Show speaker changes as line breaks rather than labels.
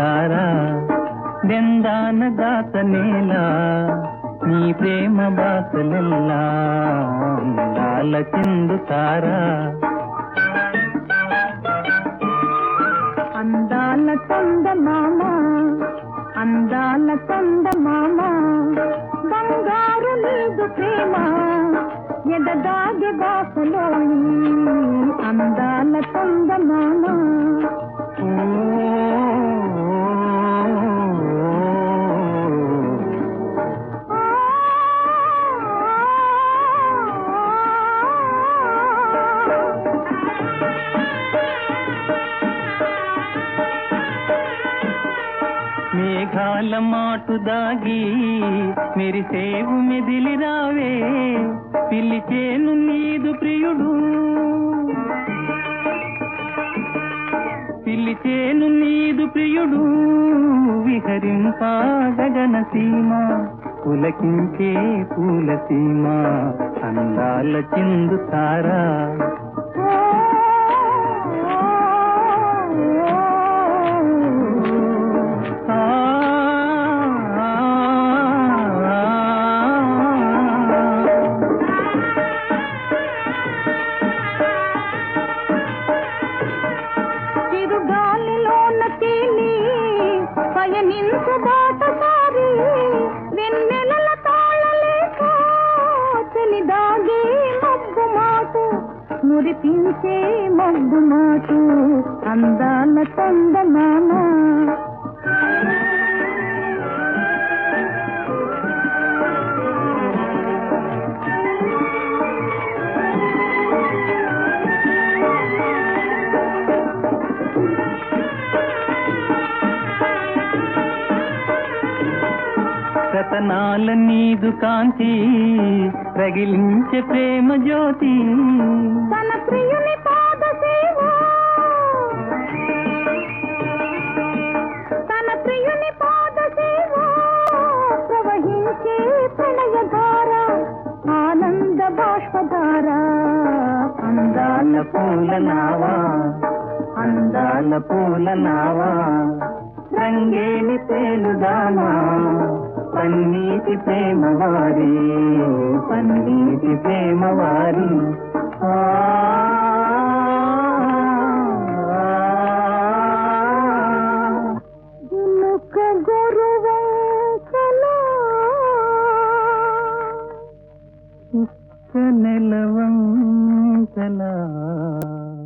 తారా దెందాన దాతనేలా నీ ప్రేమ బాసలెల్లా లాల చిందు తారా
అందాల చంద మామ అందాల చంద మామ బంగారు నీదు ప్రేమ ఎదగాగే బాసలో అందాల చంద మామ
మేఘాల మాటు దాగి మెరిసేవు మెదిలి రావే పిలిచేను నీదు ప్రియుడు పిలిచేను నీదు ప్రియుడు విహరింప గగన సీమ పులకించే పూల సీమ అందాల చిందు తారా ఆ, ఆ, ఆ.
చిరుగాలిలోన తేలి పయనించు బాటసారి వెన్నెలల తాళలేక చెలిదాగే మబ్బు మాటు మురిపించే మబ్బు మాటు అందాల చందమామ
రతనాల నీదు కాంతి రగిలించే ప్రేమ జ్యోతి
తన ప్రియుని పాద సేవ తన ప్రియుని పాద సేవ ప్రవహించే ప్రణయధార ఆనంద బాష్పధార
అందాల పూల నావా అందాల పూల నావా రంగేలి తేలుదామా పన్నీటి ప్రేమ వారి పన్నీటి ప్రేమ వారి ఆ,
జినుక గొరువంకల
నెలవంకలా